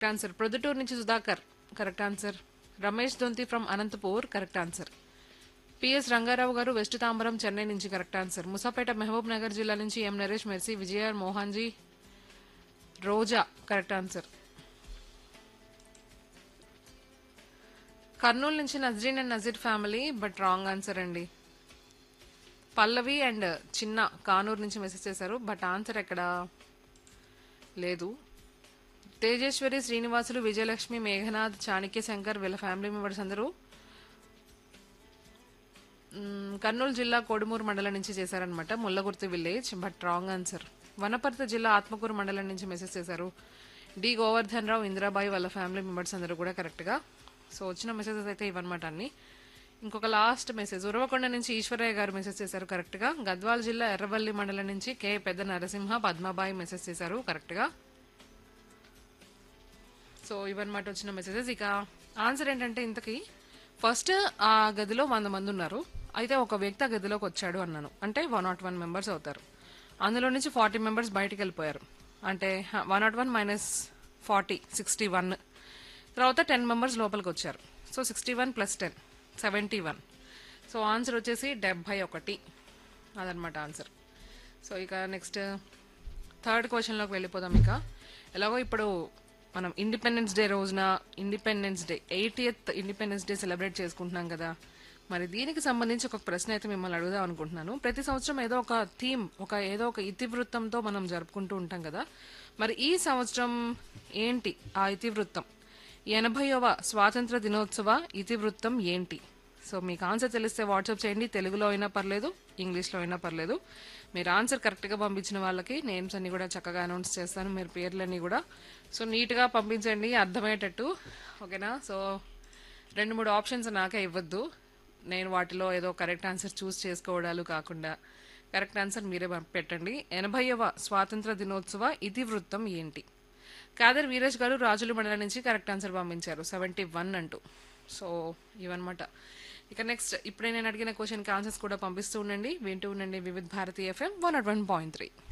correct answer Proddatur నుంచి Sudhakar correct answer Ramesh Donthi from Anantapur correct answer P S Rangarao garu west Tambaram Chennai నుంచి correct answer Musapeta Mahabub Nagar జిల్లా నుంచి M Naresh Mercy Vijaya Mohan ji Roja correct answer Kurnool నుంచి Nazreen and Nazeer family but wrong answer అండి Pallavi and చిన్న కానూరు నుంచి మెసేజ్ చేశారు బట్ ఆన్సర్ ఎక్కడ లేదు తేజేశ్వరి శ్రీనివాసులు విజయలక్ష్మి మేఘనాథ్ చాణక్య శంకర్ వీళ్ళ ఫ్యామిలీ మెంబర్స్ అందరూ మ్మ్, కర్నూలు జిల్లా కోడుమూరు మండలం నుంచి చేశారనమాట Mullagurthi village but wrong answer Wanaparthy జిల్లా ఆత్మకూరు మండలం నుంచి మెసేజ్ చేశారు డి గోవర్ధన్ రావు ఇందిరాబాయి వాళ్ళ ఫ్యామిలీ మెంబర్స్ అందరూ కూడా కరెక్ట్గా సో వచ్చిన మెసేజెస్ అయితే ఇవన్నమాట అన్ని ఇంకొక లాస్ట్ మెసేజ్ ఉరవకొండ నుంచి ఈశ్వరయ్య గారు మెసేజ్ చేశారు కరెక్ట్గా గద్వాల్ జిల్లా ఎర్రవల్లి మండలం నుంచి కె పెద్ద నరసింహ పద్మాబాయి మెసేజ్ చేశారు కరెక్ట్గా సో ఇవన్నమాట వచ్చిన మెసేజెస్ ఇక ఆన్సర్ ఏంటంటే ఇంతకీ ఫస్ట్ ఆ గదిలో వంద మంది ఉన్నారు అయితే ఒక వ్యక్తి ఆ గదిలోకి వచ్చాడు అన్నాను అంటే వన్ నాట్ వన్ మెంబర్స్ అవుతారు అందులో నుంచి ఫార్టీ మెంబర్స్ బయటికి వెళ్ళిపోయారు అంటే one nought one minus forty sixty one తర్వాత టెన్ మెంబర్స్ లోపలికి వచ్చారు so sixty one plus ten seventy one so answer వచ్చేసి డెబ్భై ఒకటి అదనమాట ఆన్సర్ సో ఇక నెక్స్ట్ థర్డ్ క్వశ్చన్లోకి వెళ్ళిపోదాం ఇక ఎలాగో ఇప్పుడు మనం ఇండిపెండెన్స్ డే రోజున Independence Day eightieth Independence Day celebrate చేసుకుంటున్నాం కదా మరి దీనికి సంబంధించి ఒక ప్రశ్న అయితే మిమ్మల్ని అడుగుదాం అనుకుంటున్నాను ప్రతి సంవత్సరం ఏదో ఒక థీమ్ ఒక ఏదో ఒక ఇతివృత్తంతో మనం జరుపుకుంటూ ఉంటాం కదా మరి ఈ సంవత్సరం ఏంటి ఆ ఇతివృత్తం ఎనభైవ స్వాతంత్ర దినోత్సవ ఇతివృత్తం ఏంటి సో మీకు ఆన్సర్ తెలిస్తే వాట్సాప్ చేయండి తెలుగులో అయినా పర్లేదు ఇంగ్లీష్లో అయినా పర్లేదు మీరు ఆన్సర్ కరెక్ట్గా పంపించిన వాళ్ళకి నేమ్స్ అన్ని కూడా చక్కగా అనౌన్స్ చేస్తాను మీరు పేర్లన్నీ కూడా సో నీట్గా పంపించండి అర్థమయ్యేటట్టు ఓకేనా సో రెండు మూడు ఆప్షన్స్ నాకే ఇవ్వద్దు నేను వాటిలో ఏదో కరెక్ట్ ఆన్సర్ చూస్ చేసుకోవడాలు కాకుండా కరెక్ట్ ఆన్సర్ మీరే పంపి- పెట్టండి ఎనభైవ స్వాతంత్ర దినోత్సవ ఇతివృత్తం ఏంటి కాదర్ వీరేష్ గారు రాజుల మండలం నుంచి కరెక్ట్ ఆన్సర్ పంపించారు సెవెంటీ వన్ అంటూ సో ఇవన్నమాట ఇక నెక్స్ట్ ఇప్పుడే నేను అడిగిన క్వశ్చన్కి ఆన్సర్స్ కూడా పంపిస్తూ ఉండండి వింటూ ఉండండి Vividh Bharati FM one nought one point three